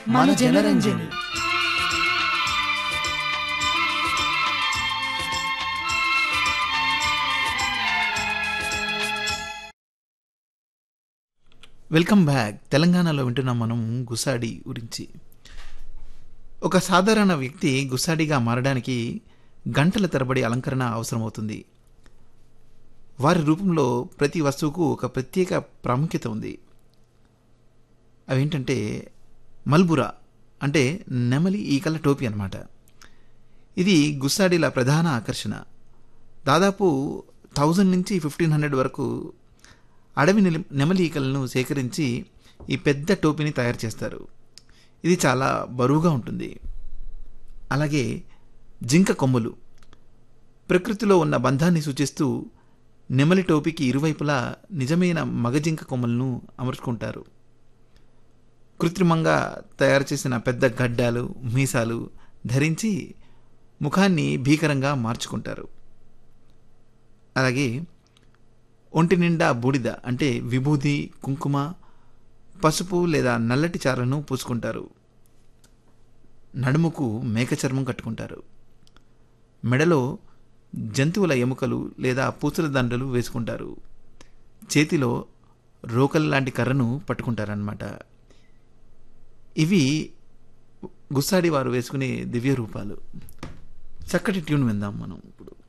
మన Janaranjani welcome back తెలంగాణలో వింటున్నాం మనం గుసాడి గురించి ఒక సాధారణ వ్యక్తి గుసాడిగా మారడానికి గంటల తరబడి అలంకరణ అవసరమవుతుంది వారి రూపంలో ప్రతి వస్తువుకు ఒక ప్రత్యేక ప్రాముఖ్యత ఉంది అవేంటంటే మల్బురా అంటే నెమలి ఈకల టోపీ అన్నమాట ఇది గుస్సాడీల ప్రధాన ఆకర్షణ దాదాపు థౌజండ్ నుంచి ఫిఫ్టీన్ హండ్రెడ్ వరకు అడవి నెల- నెమలి ఈకలను సేకరించి ఈ పెద్ద టోపీని తయారు చేస్తారు ఇది చాలా బరువుగా ఉంటుంది అలాగే జింక కొమ్ములు ప్రకృతిలో ఉన్న బంధాన్ని సూచిస్తూ నెమలి టోపీకి ఇరువైపులా నిజమైన మగజింక కొమ్మలను అమర్చుకుంటారు కృత్రిమంగా తయారు చేసిన పెద్ద గడ్డాలు మీసాలు ధరించి ముఖాన్ని భీకరంగా మార్చుకుంటారు అలాగే ఒంటి నిండా బూడిద అంటే విభూది కుంకుమ పసుపు లేదా నల్లటి చారలను పూసుకుంటారు నడుముకు మేక చర్మం కట్టుకుంటారు మెడలో జంతువుల ఎముకలు లేదా పూసల దండలు వేసుకుంటారు చేతిలో రోకల్ లాంటి కర్రను పట్టుకుంటారనమాట ఇవి గుస్సాడి వారు వేసుకునే దివ్య రూపాలు చక్కటి ట్యూన్ విందాం మనం ఇప్పుడు